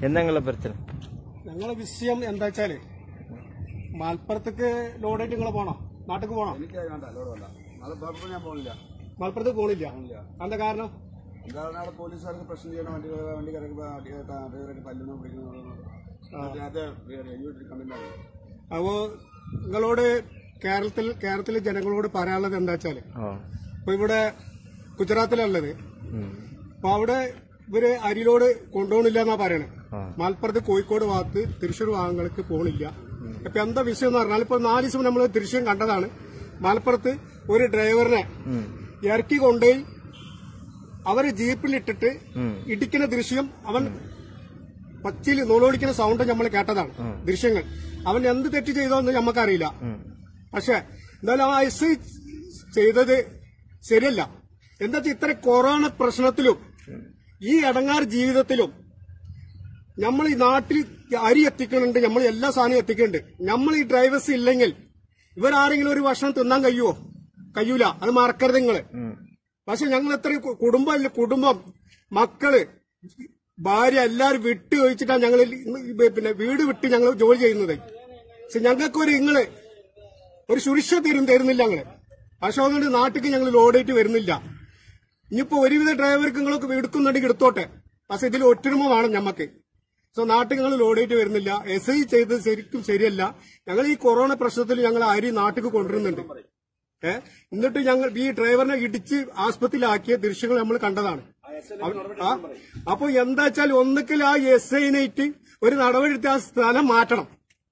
என்னங்கள பிரச்சனை ഞങ്ങളെ വിഷയം എന്താ വെച്ചാല് മലപ്പുറത്തേക്ക് ലോഡായിട്ട് നിങ്ങൾ പോണോ നാട്ടിക്ക് പോണോ എനിക്ക് വേണ്ട ലോഡ് വേണ്ട മലപ്പുറത്ത് ഞാൻ പോണില്ല മലപ്പുറത്ത് പോണില്ല എന്താ കാരണം എന്താണ് അവിടെ പോലീസുകാർക്ക് പ്രശ്നം ചെയ്യണം വണ്ടി വണ്ടിക്കാരൊക്കെ ഡ്രൈവറൊക്കെ തല്ലുന്നു പിടിക്കുന്നു നേരത്തെ കംപ്ലൈന്റ് ആണ് അപ്പോ നിങ്ങളോട് കേരളത്തിൽ കേരളത്തിലെ ജനങ്ങളോട് പറയാനുള്ളത് എന്താ വെച്ചാല് ആ ഇപ്പൊ ഇവിടെ ഗുജറാത്തിലുള്ളത് ഉം. അപ്പൊ അവിടെ ഇവര് അരിലോട് കൊണ്ടുപോകണില്ല എന്നാ പറയണേ ആ. മലപ്പുറത്ത് കോഴിക്കോട് ഭാഗത്ത് തൃശ്ശൂർ ഭാഗങ്ങൾക്ക് പോണില്ല ഇപ്പൊ എന്താ വിഷയം എന്ന് പറഞ്ഞാൽ ഇപ്പൊ നാല് ദിവസം നമ്മൾ ദൃശ്യം കണ്ടതാണ് മലപ്പുറത്ത് ഒരു ഡ്രൈവറിനെ ഉം. ഇറക്കി കൊണ്ടുപോയി അവര് ജീപ്പിലിട്ടിട്ട് ഉം. ഇടിക്കുന്ന ദൃശ്യം അവൻ പച്ചിയിൽ നൂലോടിക്കുന്ന സൗണ്ട് നമ്മൾ കേട്ടതാണ് ദൃശ്യങ്ങൾ അവൻ എന്ത് തെറ്റ് ചെയ്തോന്ന് നമുക്കറിയില്ല ഉം. പക്ഷെ എന്തായാലും ആ എസ് ഐ ചെയ്തത് ശരിയല്ല എന്താ വെച്ചാൽ ഇത്ര കൊറോണ പ്രശ്നത്തിലും ഈ അടങ്ങാർ ജീവിതത്തിലും നമ്മൾ ഈ നാട്ടിൽ അരി എത്തിക്കുന്നുണ്ട് നമ്മൾ എല്ലാ സാധനവും എത്തിക്കുന്നുണ്ട് നമ്മൾ ഈ ഡ്രൈവേഴ്സ് ഇല്ലെങ്കിൽ ഇവരാരെങ്കിലും ഒരു ഭക്ഷണം തിന്നാൻ കഴിയുമോ കഴിയൂല അത് മറക്കരുത് നിങ്ങള് ഉം. പക്ഷെ ഞങ്ങൾ എത്ര കുടുംബം ഇല്ല കുടുംബം മക്കള് ഭാര്യ എല്ലാരും വിട്ട് ചോദിച്ചിട്ടാണ് ഞങ്ങൾ പിന്നെ വീട് വിട്ട് ഞങ്ങൾ ജോലി ചെയ്യുന്നത് പക്ഷെ ഞങ്ങൾക്കൊരു ഇങ്ങള് ഒരു സുരക്ഷ തരും തരുന്നില്ല ഞങ്ങള് പക്ഷെ അതുകൊണ്ട് നാട്ടിക്ക് ഞങ്ങൾ ലോഡായിട്ട് വരുന്നില്ല ഇനിയിപ്പോ ഒരുവിധ ഡ്രൈവർക്ക് നിങ്ങൾക്ക് എടുക്കുന്നുണ്ടെങ്കിൽ എടുത്തോട്ടെ പക്ഷെ ഇതിൽ ഒറ്റരുമ വേണം ഞമ്മക്ക് സോ നാട്ടിൽ ഞങ്ങൾ ലോഡായിട്ട് വരുന്നില്ല എസ് ഐ ചെയ്തത് ശരിക്കും ശരിയല്ല ഞങ്ങൾ ഈ കൊറോണ പ്രശ്നത്തിൽ ഞങ്ങൾ അരി നാട്ടിൽ കൊണ്ടുവരുന്നുണ്ട് ഏ എന്നിട്ട് ഞങ്ങൾ ഈ ഡ്രൈവറിനെ ഇടിച്ച് ആസ്പത്രിയിലാക്കിയ ദൃശ്യങ്ങൾ നമ്മൾ കണ്ടതാണ് അവ- ആ, അപ്പൊ എന്താ വെച്ചാൽ ഒന്നുകിൽ ആ എസ് ഐനായിട്ട് ഒരു നടപടി എടുത്ത് ആ സ്ഥലം മാറ്റണം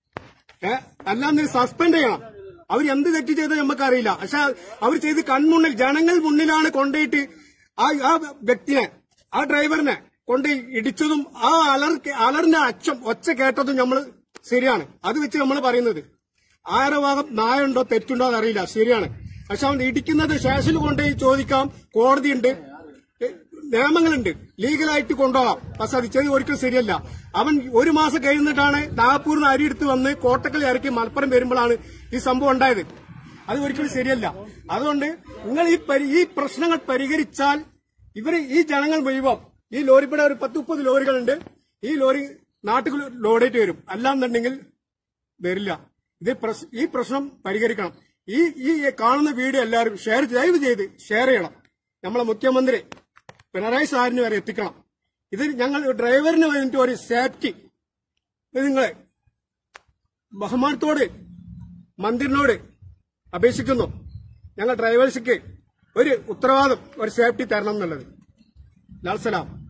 ഏ അല്ലാന്ന് സസ്പെൻഡ് ചെയ്യണം അവർ എന്ത് തെറ്റ് ചെയ്തത് നമുക്കറിയില്ല പക്ഷെ അവർ ചെയ്ത് കൺമുന്നിൽ ജനങ്ങൾ മുന്നിലാണ് കൊണ്ടുപോയിട്ട് ആ ആ വ്യക്തിനെ ആ ഡ്രൈവറിനെ കൊണ്ട് ഇടിച്ചതും ആ അലർ അലറിന്റെ അച്ഛം ഒച്ച കേട്ടതും നമ്മൾ ശരിയാണ് അത് വെച്ച് നമ്മൾ പറയുന്നത് ആരുടെ ഭാഗം നായുണ്ടോ തെറ്റുണ്ടോ എന്നറിയില്ല ശരിയാണ് പക്ഷെ അവൻ ഇടിക്കുന്നത് സ്റ്റേഷനിൽ കൊണ്ടുപോയി ചോദിക്കാം കോടതിയുണ്ട് ഏ, നിയമങ്ങളുണ്ട് ലീഗലായിട്ട് കൊണ്ടുപോകാം പക്ഷെ അത് ചെയ്ത് ഒരിക്കലും ശരിയല്ല അവൻ ഒരു മാസം കഴിഞ്ഞിട്ടാണ് നാഗപ്പൂരിൽ നിന്ന് അരി എടുത്ത് വന്ന് കോട്ടക്കൽ ഇറക്കി മലപ്പുറം വരുമ്പോഴാണ് ഈ സംഭവം ഉണ്ടായത് അത് ഒരിക്കലും ശരിയല്ല അതുകൊണ്ട് നിങ്ങൾ ഈ പരി- ഈ പ്രശ്നങ്ങൾ പരിഹരിച്ചാൽ ഇവര് ഈ ജനങ്ങൾ മുഴുവൻ ഈ ലോറി ഇവിടെ ഒരു പത്ത് മുപ്പത് ലോറികളുണ്ട് ഈ ലോറി നാട്ടിൽ ലോഡായിട്ട് വരും അല്ലാന്നുണ്ടെങ്കിൽ വരില്ല ഇത് പ്രശ്- ഈ പ്രശ്നം പരിഹരിക്കണം ഈ ഈ കാണുന്ന വീഡിയോ എല്ലാവരും ഷെയർ ദയവ് ചെയ്ത് ഷെയർ ചെയ്യണം നമ്മളെ മുഖ്യമന്ത്രി പിണറായി സാറിന് വരെ എത്തിക്കണം ഇത് ഞങ്ങൾ ഡ്രൈവറിന് വേണ്ടിയിട്ട് ഒരു സേഫ്റ്റി ഇത് നിങ്ങളെ ബഹുമാനത്തോട് മന്ത്രിനോട് അപേക്ഷിക്കുന്നു ഞങ്ങൾ ഡ്രൈവേഴ്സിക്ക് ഒരു ഉത്തരവാദിത്വം ഒരു സേഫ്റ്റി തരണം എന്നുള്ളത് ലാൽ സലാം